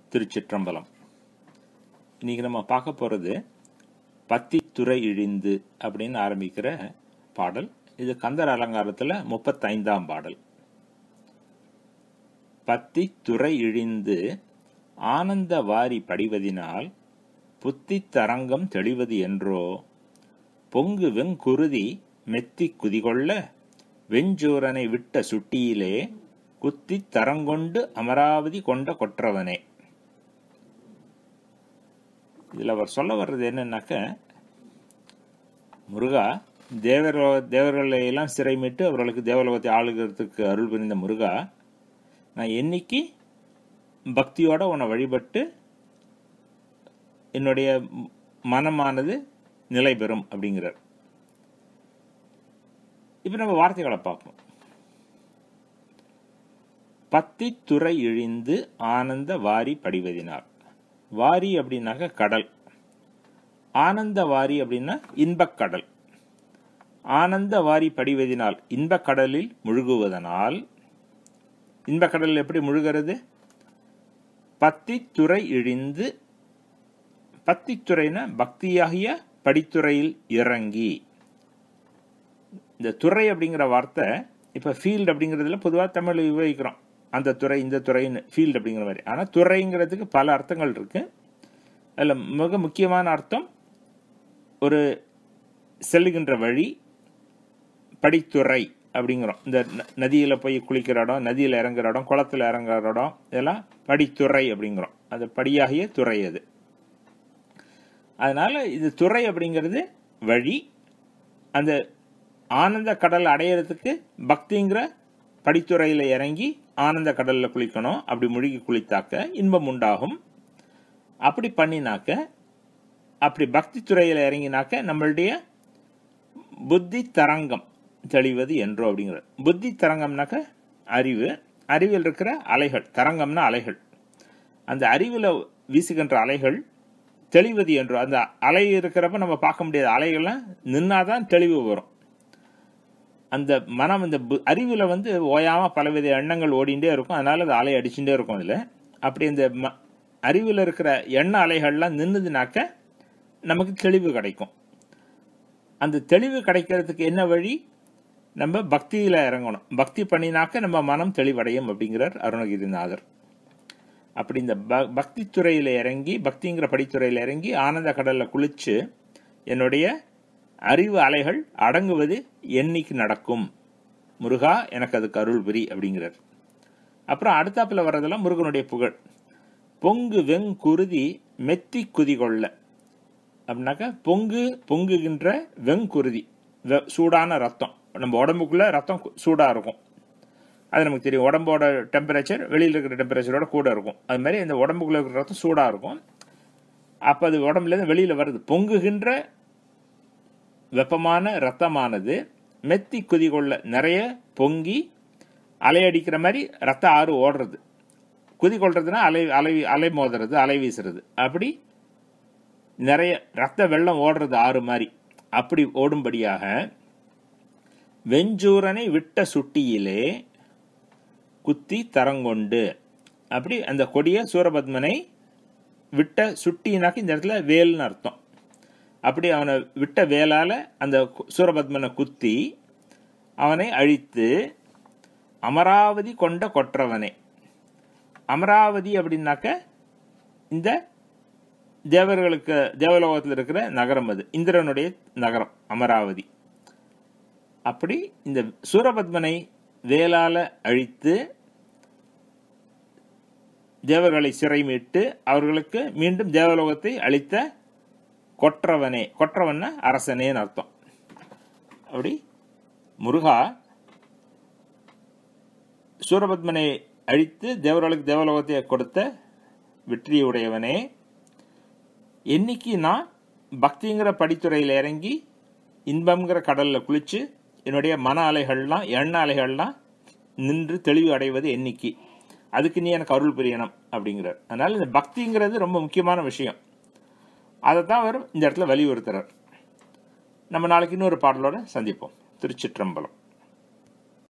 திருச்சிற்றம்பலம் இன்னைக்கு நம்ம பார்க்க போகிறது பத்தி துறை இழிந்து அப்படின்னு ஆரம்பிக்கிற பாடல் இது கந்தர் அலங்காரத்தில் முப்பத்தைந்தாம் பாடல் பத்தி துறை இழிந்து ஆனந்த வாரி படிவதினால் புத்தி தரங்கம் தெளிவது என்றோ பொங்கு வெங்குருதி மெத்தி குதிகொள்ள வெஞ்சூரனை விட்ட சுட்டியிலே குத்தி தரங்கொண்டு அமராவதி கொண்ட கொற்றவனே இதில் அவர் சொல்ல வர்றது என்னன்னாக்க முருகா தேவரோ தேவர்களை எல்லாம் சிறைமிட்டு அவர்களுக்கு தேவலோகத்தை ஆளுகிறதுக்கு அருள் புரிந்த முருகா நான் என்னைக்கு பக்தியோட உன்னை வழிபட்டு என்னுடைய மனமானது நிலை பெறும் அப்படிங்கிறார் இப்போ நம்ம வார்த்தைகளை பார்ப்போம் பத்தி துறை இழிந்து ஆனந்த வாரி படிவதினார் வாரி அப்படின்னாக்க கடல் ஆனந்த வாரி அப்படின்னா இன்பக்கடல் ஆனந்த வாரி படிவதினால் இன்பக்கடலில் முழுகுவதனால் இன்பக்கடல் எப்படி முழுகிறது பத்தி துறை இழிந்து பத்தித்துறைனா பக்தியாகிய படித்துறையில் இறங்கி இந்த துறை அப்படிங்கிற வார்த்தை இப்போ ஃபீல்டு அப்படிங்கிறதுல பொதுவாக தமிழ் உபயோகிக்கிறோம் அந்த துறை இந்த துறைன்னு ஃபீல்டு அப்படிங்கிற மாதிரி ஆனால் துறைங்கிறதுக்கு பல அர்த்தங்கள் இருக்கு அதில் மிக முக்கியமான அர்த்தம் ஒரு செல்லுகின்ற வழி படித்துறை அப்படிங்கிறோம் இந்த நதியில் போய் குளிக்கிற இடம் நதியில் இறங்குற இடம் குளத்தில் இறங்குற இடம் இதெல்லாம் படித்துறை அப்படிங்கிறோம் அது படியாகிய துறை அது அதனால இது துறை அப்படிங்கிறது வழி அந்த ஆனந்த கடல் அடையிறதுக்கு பக்திங்கிற படித்துறையில் இறங்கி ஆனந்த கடலில் குளிக்கணும் அப்படி முழுகி குளித்தாக்க இன்பம் உண்டாகும் அப்படி பண்ணினாக்க அப்படி பக்தி துறையில் இறங்கினாக்க நம்மளுடைய புத்தி தரங்கம் தெளிவது என்றோ அப்படிங்கிற புத்தி தரங்கம்னாக்க அறிவு அறிவில் இருக்கிற அலைகள் தரங்கம்னா அலைகள் அந்த அறிவில் வீசுகின்ற அலைகள் தெளிவது என்றோ அந்த அலை இருக்கிறப்ப நம்ம பார்க்க முடியாத அலைகள்லாம் நின்னாதான் தெளிவு வரும் அந்த மனம் இந்த அறிவில் வந்து ஓயாமல் பலவித எண்ணங்கள் ஓடிண்டே இருக்கும் அதனால அது அலை அடிச்சுட்டே இருக்கும் அதில் அப்படி இந்த ம அறிவில் இருக்கிற எண்ண அலைகள்லாம் நின்றுதுனாக்க நமக்கு தெளிவு கிடைக்கும் அந்த தெளிவு கிடைக்கிறதுக்கு என்ன வழி நம்ம பக்தியில் இறங்கணும் பக்தி பண்ணினாக்க நம்ம மனம் தெளிவடையும் அப்படிங்கிறார் அருணகிரிநாதர் அப்படி இந்த ப பக்தி துறையில் இறங்கி பக்திங்கிற படித்துறையில் இறங்கி ஆனந்த கடலில் குளிச்சு என்னுடைய அறிவு அலைகள் அடங்குவது என்னைக்கு நடக்கும் முருகா எனக்கு அதுக்கு அருள் புரி அப்படிங்கிறார் அப்புறம் அடுத்தாப்புல வர்றதெல்லாம் முருகனுடைய புகழ் பொங்கு வெங்குருதி மெத்தி குதிகொள்ள அப்படின்னாக்கா பொங்கு பொங்குகின்ற வெங்குருதி சூடான ரத்தம் நம்ம உடம்புக்குள்ள ரத்தம் சூடா இருக்கும் அது நமக்கு தெரியும் உடம்போட டெம்பரேச்சர் வெளியில் இருக்கிற டெம்பரேச்சரோட கூட இருக்கும் அது மாதிரி இந்த உடம்புக்குள்ள இருக்கிற ரத்தம் சூடாக இருக்கும் அப்போ அது உடம்புலேருந்து வெளியில் வருது பொங்குகின்ற வெப்பமான ரத்தமானது மெத்தி குதிகொள்ள நிறைய பொங்கி அலையடிக்கிற மாதிரி ரத்த ஆறு ஓடுறது குதி கொள்றதுன்னா அலை அலை அலை மோதுறது அலை வீசுறது அப்படி நிறைய ரத்த வெள்ளம் ஓடுறது ஆறு மாதிரி அப்படி ஓடும்படியாக வெஞ்சூரனை விட்ட சுட்டியிலே குத்தி தரங்கொண்டு அப்படி அந்த கொடிய சூரபத்மனை விட்ட சுட்டினாக்க இந்த இடத்துல வேல்னு அர்த்தம் அப்படி அவனை விட்ட வேலால அந்த சூரபத்மனை குத்தி அவனை அழித்து அமராவதி கொண்ட கொற்றவனே அமராவதி அப்படின்னாக்க இந்த தேவர்களுக்கு தேவலோகத்தில் இருக்கிற நகரம் அது இந்திரனுடைய நகரம் அமராவதி அப்படி இந்த சூரபத்மனை வேலால அழித்து தேவர்களை சிறை மீட்டு அவர்களுக்கு மீண்டும் தேவலோகத்தை அளித்த கொற்றவனே கொற்றவன அரசனேன்னு அர்த்தம் அப்படி முருகா சூரபத்மனை அழித்து தேவர்களுக்கு தேவலோகத்தை கொடுத்த வெற்றியுடையவனே என்னைக்கு நான் பக்திங்கிற படித்துறையில் இறங்கி இன்பம்ங்கிற கடலில் குளிச்சு என்னுடைய மன அலைகள்லாம் எண்ண அலைகள்லாம் நின்று தெளிவு அடைவது என்னைக்கு அதுக்கு நீ எனக்கு அருள் புரியணும் அப்படிங்கிறார் அதனால இந்த பக்திங்கிறது ரொம்ப முக்கியமான விஷயம் அதை தான் அவர் இந்த இடத்துல வலியுறுத்துறார் நம்ம நாளைக்கு இன்னொரு பாடலோட சந்திப்போம் திருச்சிற்றம்பலம்